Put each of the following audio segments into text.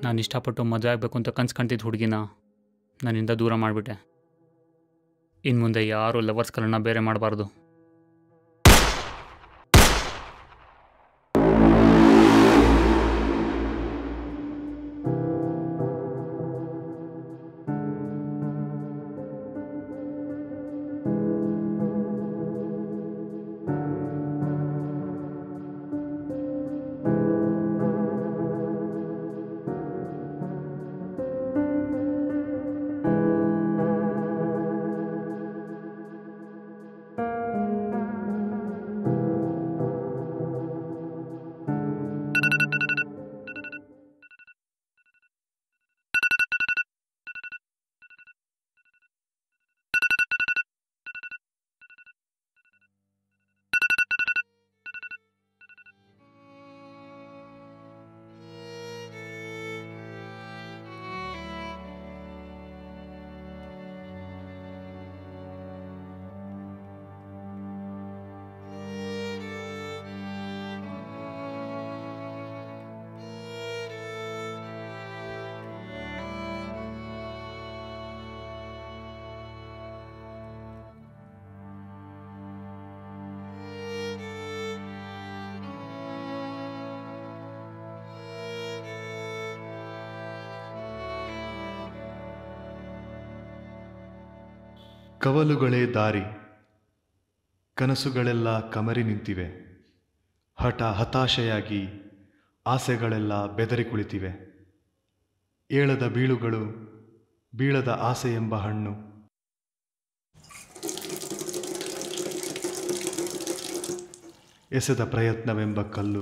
ನಾನು ಇಷ್ಟಪಟ್ಟು ಮದುವೆ ಆಗಬೇಕು ಅಂತ ಕನ್ಸು ಕಾಣ್ತಿದ್ದ ಹುಡುಗಿನ ನನ್ನಿಂದ ದೂರ ಮಾಡಿಬಿಟ್ಟೆ ಇನ್ನು ಮುಂದೆ ಯಾರೂ ಲವರ್ಸ್ಗಳನ್ನ ಬೇರೆ ಮಾಡಬಾರ್ದು ಕವಲುಗಳೇ ದಾರಿ ಕನಸುಗಳೆಲ್ಲ ಕಮರಿ ನಿಂತಿವೆ ಹಠ ಹತಾಶೆಯಾಗಿ ಆಸೆಗಳೆಲ್ಲ ಬೆದರಿ ಕುಳಿತಿವೆ ಏಳದ ಬೀಳುಗಳು ಬೀಳದ ಆಸೆ ಎಂಬ ಹಣ್ಣು ಎಸೆದ ಪ್ರಯತ್ನವೆಂಬ ಕಲ್ಲು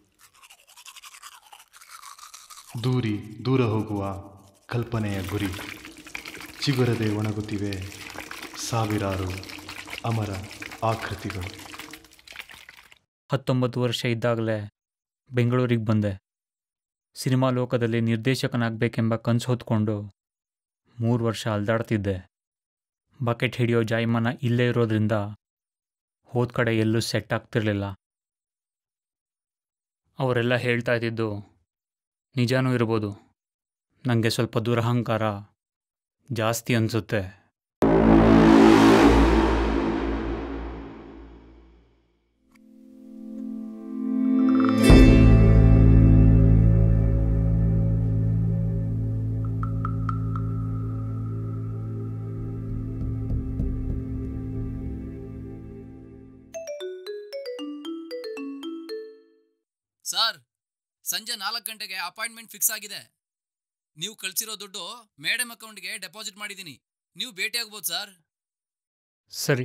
ದೂರಿ ದೂರ ಹೋಗುವ ಕಲ್ಪನೆಯ ಗುರಿ ಚಿಗುರದೆ ಒಣಗುತ್ತಿವೆ ಸಾವಿರಾರು ಅಮರ ಆಕೃತಿಗಳು ಹತ್ತೊಂಬತ್ತು ವರ್ಷ ಇದ್ದಾಗಲೇ ಬೆಂಗಳೂರಿಗೆ ಬಂದೆ ಸಿನಿಮಾ ಲೋಕದಲ್ಲಿ ನಿರ್ದೇಶಕನಾಗಬೇಕೆಂಬ ಕನಸು ಹೊತ್ಕೊಂಡು ಮೂರು ವರ್ಷ ಅಲ್ದಾಡ್ತಿದ್ದೆ ಬಕೆಟ್ ಹಿಡಿಯೋ ಜಾಯಮಾನ ಇಲ್ಲೇ ಇರೋದ್ರಿಂದ ಹೋದ ಕಡೆ ಎಲ್ಲೂ ಸೆಟ್ ಆಗ್ತಿರ್ಲಿಲ್ಲ ಅವರೆಲ್ಲ ಹೇಳ್ತಾ ಇದ್ದಿದ್ದು ನಿಜಾನೂ ಇರ್ಬೋದು ನನಗೆ ಸ್ವಲ್ಪ ದುರಹಂಕಾರ ಜಾಸ್ತಿ ಅನಿಸುತ್ತೆ ಸರ್ ಸಂಜೆ ನಾಲ್ಕು ಗಂಟೆಗೆ ಅಪಾಯಿಂಟ್ಮೆಂಟ್ ಫಿಕ್ಸ್ ಆಗಿದೆ ನೀವು ಕಳ್ಸಿರೋ ದುಡ್ಡು ಮೇಡಮ್ ಅಕೌಂಟ್ಗೆ ಡೆಪಾಸಿಟ್ ಮಾಡಿದ್ದೀನಿ ನೀವು ಭೇಟಿಯಾಗ್ಬೋದು ಸರ್ ಸರಿ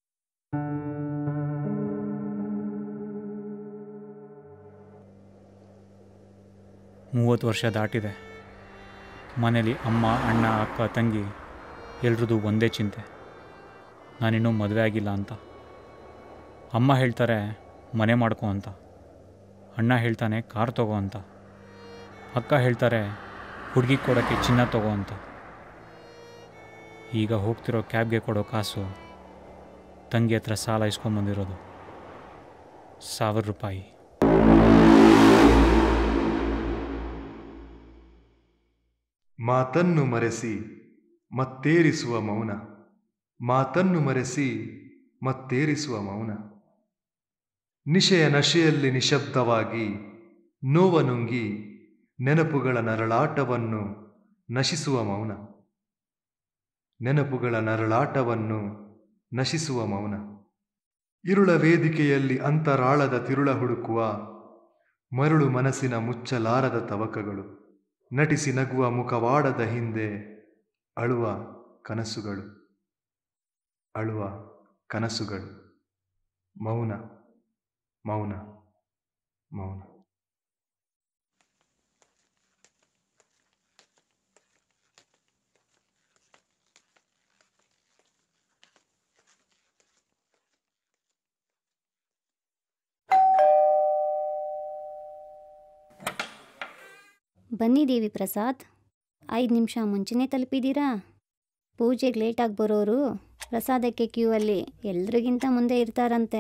ಮೂವತ್ತು ವರ್ಷ ದಾಟಿದೆ ಮನೇಲಿ ಅಮ್ಮ ಅಣ್ಣ ಅಕ್ಕ ತಂಗಿ ಎಲ್ರದ್ದು ಒಂದೇ ಚಿಂತೆ ನಾನಿನ್ನೂ ಮದುವೆ ಆಗಿಲ್ಲ ಅಂತ ಅಮ್ಮ ಹೇಳ್ತಾರೆ ಮನೆ ಮಾಡ್ಕೊ ಅಂತ ಅಣ್ಣ ಹೇಳ್ತಾನೆ ಕಾರ್ ತಗೋ ಅಂತ ಅಕ್ಕ ಹೇಳ್ತಾರೆ ಹುಡುಗಿ ಕೊಡೋಕ್ಕೆ ಚಿನ್ನ ತಗೋ ಅಂತ ಈಗ ಹೋಗ್ತಿರೋ ಕ್ಯಾಬ್ಗೆ ಕೊಡೋ ಕಾಸು ತಂಗಿ ಹತ್ರ ಸಾಲ ಇಸ್ಕೊಂಬಂದಿರೋದು ಸಾವಿರ ರೂಪಾಯಿ ಮಾತನ್ನು ಮರೆಸಿ ಮತ್ತೇರಿಸುವ ಮೌನ ಮಾತನ್ನು ಮರೆಸಿ ಮತ್ತೇರಿಸುವ ಮೌನ ನಿಶೆಯ ನಶೆಯಲ್ಲಿ ನಿಶಬ್ದವಾಗಿ ನೋವ ನುಂಗಿ ನೆನಪುಗಳ ನರಳಾಟವನ್ನು ನಶಿಸುವ ಮೌನ ನೆನಪುಗಳ ನರಳಾಟವನ್ನು ನಶಿಸುವ ಮೌನ ಇರುಳ ವೇದಿಕೆಯಲ್ಲಿ ಅಂತರಾಳದ ತಿರುಳ ಹುಡುಕುವ ಮರುಳು ಮನಸ್ಸಿನ ಮುಚ್ಚಲಾರದ ತವಕಗಳು ನಟಿಸಿ ನಗುವ ಮುಖವಾಡದ ಹಿಂದೆ ಅಳುವ ಕನಸುಗಳು ಅಳುವ ಕನಸುಗಳು ಮೌನ ಮೌನ ಮೌನ ಬನ್ನಿ ದೇವಿ ಪ್ರಸಾದ್ ಐದು ನಿಮಿಷ ಮುಂಚೆನೇ ತಲುಪಿದ್ದೀರಾ ಪೂಜೆಗೆ ಲೇಟಾಗಿ ಬರೋರು ಪ್ರಸಾದಕ್ಕೆ ಕ್ಯೂ ಅಲ್ಲಿ ಎಲ್ರಿಗಿಂತ ಮುಂದೆ ಇರ್ತಾರಂತೆ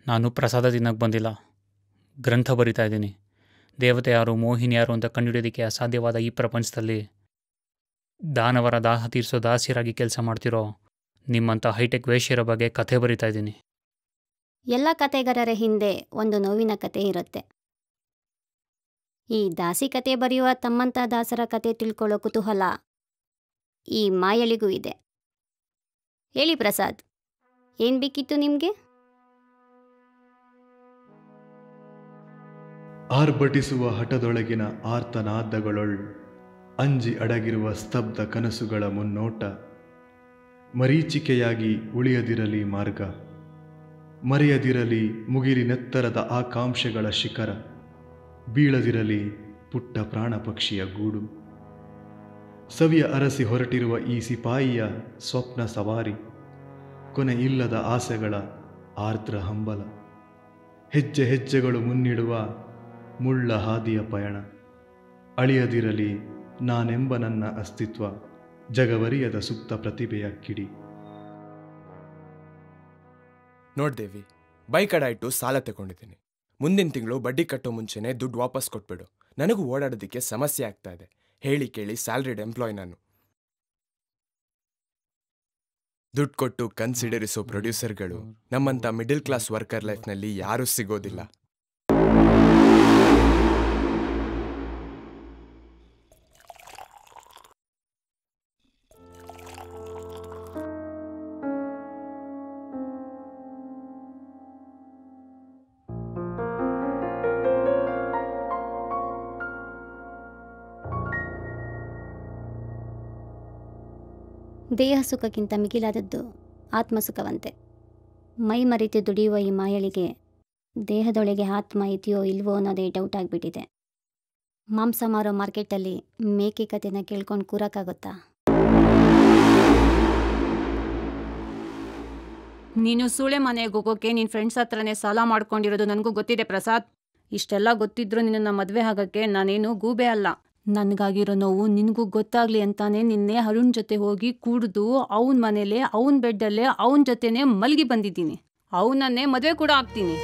ನಾನು ಪ್ರಸಾದ ತಿನ್ನಕ್ಕೆ ಬಂದಿಲ್ಲ ಗ್ರಂಥ ಬರಿತಾ ಇದ್ದೀನಿ ದೇವತೆ ಯಾರು ಮೋಹಿನಿ ಯಾರು ಅಂತ ಕಂಡುಹಿಡಿಯೋದಕ್ಕೆ ಅಸಾಧ್ಯವಾದ ಈ ಪ್ರಪಂಚದಲ್ಲಿ ದಾನವರ ದಾಹ ತೀರಿಸೋ ದಾಸಿಯರಾಗಿ ಕೆಲಸ ಮಾಡ್ತಿರೋ ನಿಮ್ಮಂಥ ಹೈಟೆಕ್ ವೇಶ್ಯರ ಬಗ್ಗೆ ಕಥೆ ಬರಿತಾ ಇದ್ದೀನಿ ಎಲ್ಲ ಕತೆಗಾರರ ಹಿಂದೆ ಒಂದು ನೋವಿನ ಕತೆ ಇರುತ್ತೆ ಈ ದಾಸಿ ಕತೆ ಬರೆಯುವ ತಮ್ಮಂಥ ದಾಸರ ಕತೆ ತಿಳ್ಕೊಳ್ಳೋ ಕುತೂಹಲ ಈ ಮಾಯಳಿಗೂ ಇದೆ ಹೇಳಿ ಪ್ರಸಾದ್ ಏನು ಬೇಕಿತ್ತು ನಿಮಗೆ ಆರ್ಭಟಿಸುವ ಹಠದೊಳಗಿನ ಆರ್ತನಾದಗಳೊಳ್ ಅಂಜಿ ಅಡಗಿರುವ ಸ್ತಬ್ಧ ಕನಸುಗಳ ಮುನ್ನೋಟ ಮರೀಚಿಕೆಯಾಗಿ ಉಳಿಯದಿರಲಿ ಮಾರ್ಗ ಮರೆಯದಿರಲಿ ಮುಗಿಲಿನೆತ್ತರದ ಆಕಾಂಕ್ಷೆಗಳ ಶಿಖರ ಬೀಳದಿರಲಿ ಪುಟ್ಟ ಪ್ರಾಣ ಪಕ್ಷಿಯ ಗೂಡು ಸವಿಯ ಅರಸಿ ಹೊರಟಿರುವ ಈ ಸಿಪಾಯಿಯ ಸ್ವಪ್ನ ಸವಾರಿ ಕೊನೆ ಇಲ್ಲದ ಆಸೆಗಳ ಆರ್ದ್ರ ಹಂಬಲ ಹೆಜ್ಜೆ ಹೆಜ್ಜೆಗಳು ಮುನ್ನಿಡುವ ಮುಳ್ಳ ಹಾದಿಯ ಪಯಣ ಅಳಿಯದಿರಲಿ ನಾನೆಂಬ ನನ್ನ ಅಸ್ತಿತ್ವ ಜಗವರಿಯದ ಸುಪ್ತ ಪ್ರತಿಭೆಯ ಕಿಡಿ ನೋಡ್ದೇವಿ ಬೈಕ್ ಅಡ ಇಟ್ಟು ಸಾಲ ತಗೊಂಡಿದ್ದೀನಿ ಮುಂದಿನ ತಿಂಗಳು ಬಡ್ಡಿ ಕಟ್ಟೋ ಮುಂಚೆನೆ ದುಡ್ಡು ವಾಪಸ್ ಕೊಟ್ಬಿಡು ನನಗೂ ಓಡಾಡೋದಕ್ಕೆ ಸಮಸ್ಯೆ ಆಗ್ತಾ ಇದೆ ಹೇಳಿ ಕೇಳಿ ಸ್ಯಾಲ್ರಿಡ್ ಎಂಪ್ಲಾಯ್ ನಾನು ದುಡ್ಡು ಕೊಟ್ಟು ಕನ್ಸಿಡರಿಸೋ ಪ್ರೊಡ್ಯೂಸರ್ಗಳು ನಮ್ಮಂತ ಮಿಡಿಲ್ ಕ್ಲಾಸ್ ವರ್ಕರ್ ಲೈಫ್ನಲ್ಲಿ ಯಾರೂ ಸಿಗೋದಿಲ್ಲ ದೇಹ ಸುಖಕ್ಕಿಂತ ಮಿಗಿಲಾದದ್ದು ಆತ್ಮಸುಖವಂತೆ ಮೈ ಮರೆತು ದುಡಿಯುವ ಈ ಮಾಯಳಿಗೆ ದೇಹದೊಳಗೆ ಆತ್ಮ ಇದೆಯೋ ಇಲ್ವೋ ಅನ್ನೋದೇ ಡೌಟ್ ಆಗಿಬಿಟ್ಟಿದೆ ಮಾಂಸ ಮಾರೋ ಮಾರ್ಕೆಟಲ್ಲಿ ಮೇಕೆ ಕತೆನ ಕೇಳ್ಕೊಂಡು ಕೂರಕ್ಕಾಗುತ್ತಾ ನೀನು ಸೂಳೆ ಮನೆಗೆ ಹೋಗೋಕೆ ನಿನ್ನ ಫ್ರೆಂಡ್ಸ್ ಹತ್ರನೇ ಸಾಲ ಮಾಡ್ಕೊಂಡಿರೋದು ನನಗೂ ಗೊತ್ತಿದೆ ಪ್ರಸಾದ್ ಇಷ್ಟೆಲ್ಲ ಗೊತ್ತಿದ್ರು ನಿನ್ನ ಮದುವೆ ಆಗೋಕ್ಕೆ ನಾನೇನು ಗೂಬೆ ಅಲ್ಲ ನನಗಾಗಿರೋ ನೋವು ನಿನಗೂ ಗೊತ್ತಾಗ್ಲಿ ಅಂತಾನೆ ನಿನ್ನೆ ಅರುಣ್ ಜೊತೆ ಹೋಗಿ ಕುಡ್ದು ಅವನ ಮನೇಲೆ ಅವನ ಬೆಡ್ಡಲ್ಲೇ ಅವನ ಜೊತೆನೇ ಮಲಗಿ ಬಂದಿದ್ದೀನಿ ಅವನನ್ನೇ ಮದುವೆ ಕೂಡ ಆಗ್ತೀನಿ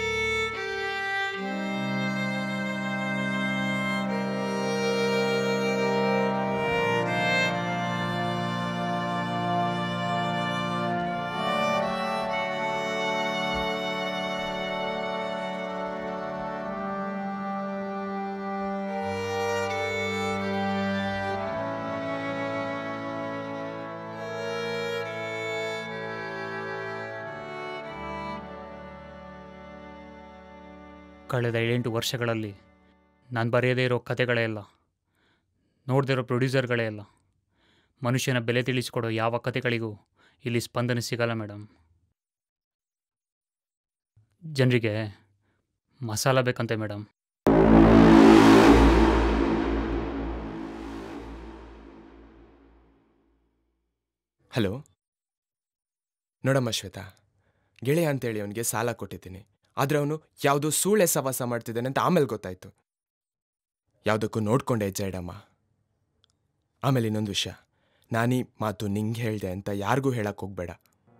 ಕಳೆದ ಏಳೆಂಟು ವರ್ಷಗಳಲ್ಲಿ ನಾನು ಬರೆಯದೇ ಇರೋ ಕತೆಗಳೇ ಇಲ್ಲ ನೋಡದೇ ಇರೋ ಪ್ರೊಡ್ಯೂಸರ್ಗಳೇ ಇಲ್ಲ ಮನುಷ್ಯನ ಬೆಲೆ ತಿಳಿಸಿಕೊಡೋ ಯಾವ ಕತೆಗಳಿಗೂ ಇಲ್ಲಿ ಸ್ಪಂದನೆ ಸಿಗಲ್ಲ ಮೇಡಮ್ ಜನರಿಗೆ ಮಸಾಲ ಬೇಕಂತೆ ಮೇಡಮ್ ಹಲೋ ನೋಡಮ್ಮ ಶ್ವೇತಾ ಗೆಳೆಯ ಅಂತೇಳಿ ಅವನಿಗೆ ಸಾಲ ಕೊಟ್ಟಿದ್ದೀನಿ ಆದ್ರೆ ಅವನು ಯಾವುದೋ ಸೂಳೆ ಸವಾಸ ಮಾಡ್ತಿದ್ದಾನೆ ಅಂತ ಆಮೇಲೆ ಗೊತ್ತಾಯ್ತು ಯಾವುದಕ್ಕೂ ನೋಡ್ಕೊಂಡೆ ಹೆಜ್ಜೆ ಇಡಮ್ಮ ಆಮೇಲೆ ಇನ್ನೊಂದು ವಿಷಯ ನಾನೀ ಮಾತು ನಿಂಗೆ ಹೇಳ್ದೆ ಅಂತ ಯಾರಿಗೂ ಹೇಳಕ್ ಹೋಗ್ಬೇಡ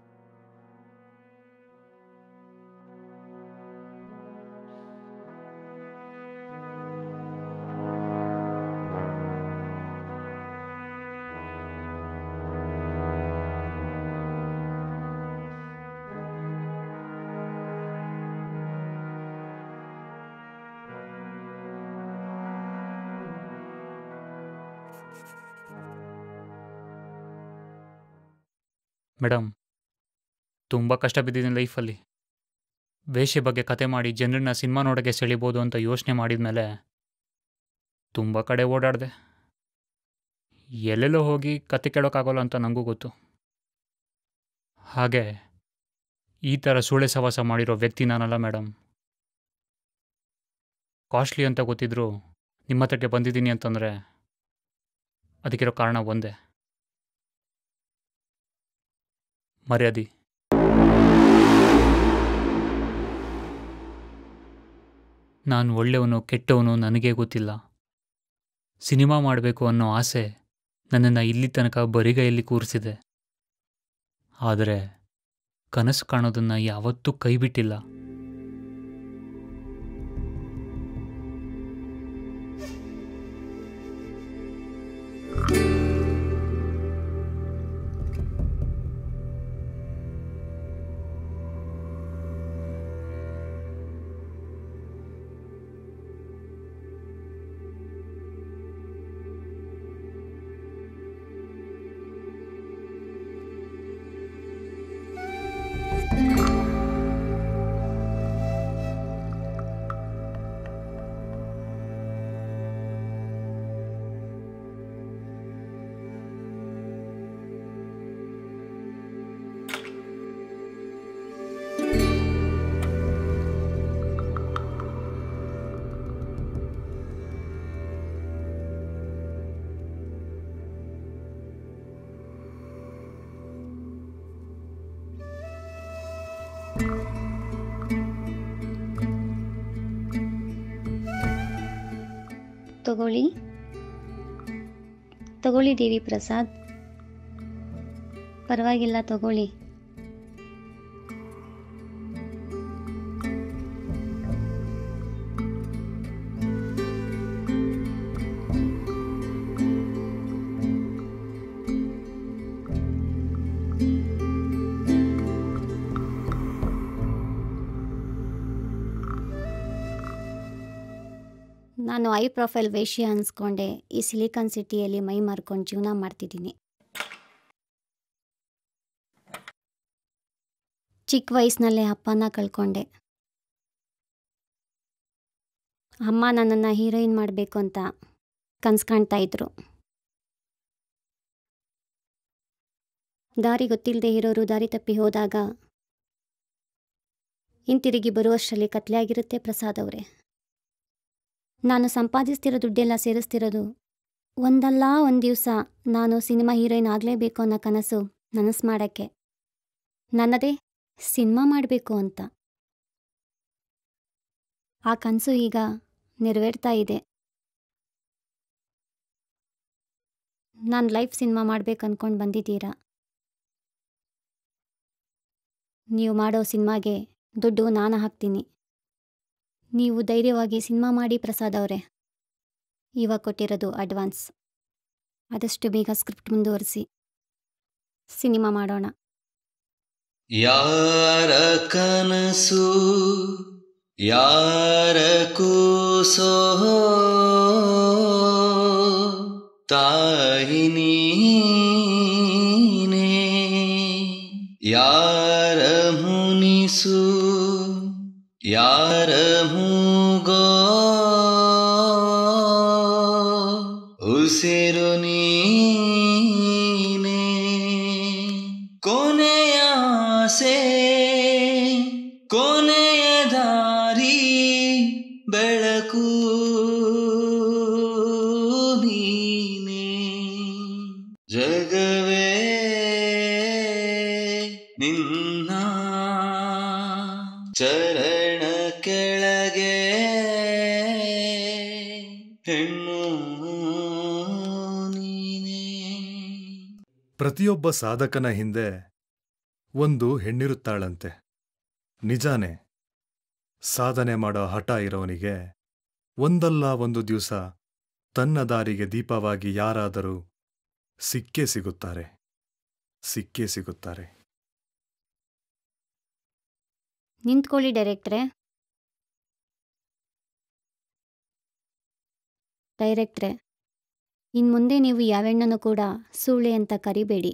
ಮೇಡಮ್ ತುಂಬ ಕಷ್ಟ ಬಿದ್ದಿದ್ದೀನಿ ಲೈಫಲ್ಲಿ ವೇಷೆ ಬಗ್ಗೆ ಕತೆ ಮಾಡಿ ಜನರನ್ನ ಸಿನಿಮಾ ನೋಡೋಕ್ಕೆ ಸೆಳಿಬೋದು ಅಂತ ಯೋಚನೆ ಮಾಡಿದ ಮೇಲೆ ತುಂಬ ಕಡೆ ಓಡಾಡಿದೆ ಎಲ್ಲೆಲ್ಲೋ ಹೋಗಿ ಕತೆ ಕೇಳೋಕ್ಕಾಗೋಲ್ಲ ಅಂತ ನನಗೂ ಗೊತ್ತು ಹಾಗೆ ಈ ಥರ ಸೂಳೆ ಸವಾಸ ಮಾಡಿರೋ ವ್ಯಕ್ತಿ ನಾನಲ್ಲ ಮೇಡಮ್ ಕಾಸ್ಟ್ಲಿ ಅಂತ ಗೊತ್ತಿದ್ರು ನಿಮ್ಮ ಹತ್ರಕ್ಕೆ ಬಂದಿದ್ದೀನಿ ಅಂತಂದರೆ ಅದಕ್ಕಿರೋ ಕಾರಣ ಒಂದೇ ಮರ್ಯಾದೆ ನಾನು ಒಳ್ಳೆಯವನು ಕೆಟ್ಟವನು ನನಗೇ ಗೊತ್ತಿಲ್ಲ ಸಿನಿಮಾ ಮಾಡಬೇಕು ಅನ್ನೋ ಆಸೆ ನನ್ನನ್ನು ಇಲ್ಲಿ ತನಕ ಬರಿಗೈಯಲ್ಲಿ ಕೂರಿಸಿದೆ ಆದರೆ ಕನಸು ಕಾಣೋದನ್ನು ಯಾವತ್ತೂ ಕೈ ಬಿಟ್ಟಿಲ್ಲ ತಗೊಳ್ಳಿ ತಗೊಳ್ಳಿ ದೇವಿ ಪ್ರಸಾದ್ ಪರವಾಗಿಲ್ಲ ತಗೊಳ್ಳಿ ನಾನು ಐ ಪ್ರೊಫೈಲ್ ವೇಶ್ಯ ಅನ್ಸ್ಕೊಂಡೆ ಈ ಸಿಲಿಕಾನ್ ಸಿಟಿಯಲ್ಲಿ ಮೈ ಮಾರ್ಕೊಂಡು ಜೀವನ ಮಾಡ್ತಿದ್ದೀನಿ ಚಿಕ್ಕ ವಯಸ್ಸಿನಲ್ಲೇ ಅಪ್ಪನ ಕಳ್ಕೊಂಡೆ ಅಮ್ಮ ನನ್ನನ್ನು ಹೀರೋಯಿನ್ ಮಾಡಬೇಕು ಅಂತ ಕನ್ಸು ಕಾಣ್ತಾ ಇದ್ರು ದಾರಿ ಗೊತ್ತಿಲ್ಲದೆ ಇರೋರು ದಾರಿ ತಪ್ಪಿ ಹೋದಾಗ ಹಿಂತಿರುಗಿ ಬರುವಷ್ಟರಲ್ಲಿ ಕತ್ಲೆ ಆಗಿರುತ್ತೆ ಪ್ರಸಾದ್ ಅವರೇ ನಾನು ಸಂಪಾದಿಸ್ತಿರೋ ದುಡ್ಡೆಲ್ಲ ಸೇರಿಸ್ತಿರೋದು ಒಂದಲ್ಲ ಒಂದು ದಿವಸ ನಾನು ಸಿನಿಮಾ ಹೀರೋಯಿನ್ ಆಗಲೇಬೇಕು ಅನ್ನೋ ಕನಸು ನನಸು ಮಾಡೋಕ್ಕೆ ನನ್ನದೇ ಸಿನಿಮಾ ಮಾಡಬೇಕು ಅಂತ ಆ ಕನಸು ಈಗ ನೆರವೇರ್ತಾ ಇದೆ ನಾನು ಲೈಫ್ ಸಿನಿಮಾ ಮಾಡ್ಬೇಕು ಅಂದ್ಕೊಂಡು ಬಂದಿದ್ದೀರಾ ನೀವು ಮಾಡೋ ಸಿನಿಮಾಗೆ ದುಡ್ಡು ನಾನು ಹಾಕ್ತೀನಿ ನೀವು ಧೈರ್ಯವಾಗಿ ಸಿನಿಮಾ ಮಾಡಿ ಪ್ರಸಾದ್ ಅವರೇ ಇವಾಗ ಕೊಟ್ಟಿರೋದು ಅಡ್ವಾನ್ಸ್ ಆದಷ್ಟು ಬೇಗ ಸ್ಕ್ರಿಪ್ಟ್ ಮುಂದುವರಿಸಿ ಸಿನಿಮಾ ಮಾಡೋಣ ಯಾರ ಕನಸು ಯಾರ ಕೂಸೋ ತಾಯಿ ನೀನೇ ಯಾರ ಮುನಿಸು ಯಾರ ಮೂಗೋ ಉಸಿರು ನೀನೇ ಕೊನೆಯ ಆಸೆ ಕೊನೆಯ ದಾರಿ ಬೆಳಕು ನೀನೇ ಜಗವೇ ನಿನ್ನ ಚರಣ ಕೆಳಗೆ ಹೆಣ್ಣು ನೀನೇ ಪ್ರತಿಯೊಬ್ಬ ಸಾಧಕನ ಹಿಂದೆ ಒಂದು ಹೆಣ್ಣಿರುತ್ತಾಳಂತೆ ನಿಜಾನೇ ಸಾಧನೆ ಮಾಡೋ ಹಠ ಇರೋನಿಗೆ ಒಂದಲ್ಲ ಒಂದು ದಿವಸ ತನ್ನ ದಾರಿಗೆ ದೀಪವಾಗಿ ಯಾರಾದರೂ ಸಿಕ್ಕೇ ಸಿಗುತ್ತಾರೆ ಸಿಕ್ಕೇ ಸಿಗುತ್ತಾರೆ ನಿಂತ್ಕೊಳ್ಳಿ ಡೈರೆಕ್ಟ್ರೆ ಡೈರೆಕ್ಟ್ರೆ ಇನ್ನು ಮುಂದೆ ನೀವು ಯಾವೆಣ್ಣನೂ ಕೂಡ ಸೂಳೆ ಅಂತ ಕರಿಬೇಡಿ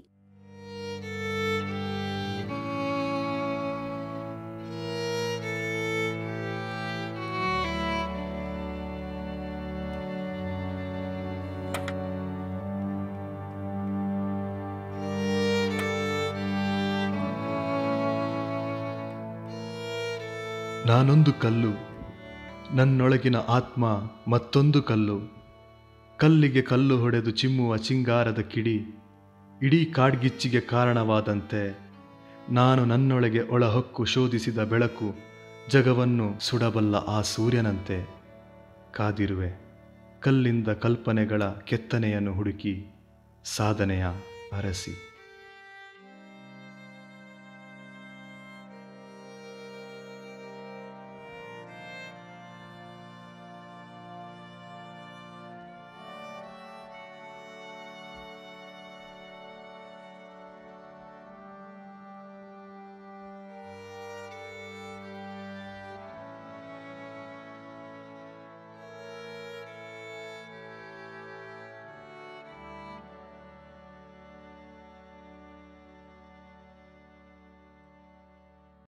ನಾನೊಂದು ಕಲ್ಲು ನನ್ನೊಳಗಿನ ಆತ್ಮ ಮತ್ತೊಂದು ಕಲ್ಲು ಕಲ್ಲಿಗೆ ಕಲ್ಲು ಹೊಡೆದು ಚಿಮ್ಮುವ ಚಿಂಗಾರದ ಕಿಡಿ ಇಡೀ ಕಾಡ್ಗಿಚ್ಚಿಗೆ ಕಾರಣವಾದಂತೆ ನಾನು ನನ್ನೊಳಗೆ ಒಳಹೊಕ್ಕು ಶೋಧಿಸಿದ ಬೆಳಕು ಜಗವನ್ನು ಸುಡಬಲ್ಲ ಆ ಸೂರ್ಯನಂತೆ ಕಾದಿರುವೆ ಕಲ್ಲಿಂದ ಕಲ್ಪನೆಗಳ ಕೆತ್ತನೆಯನ್ನು ಹುಡುಕಿ ಸಾಧನೆಯ ಅರಸಿ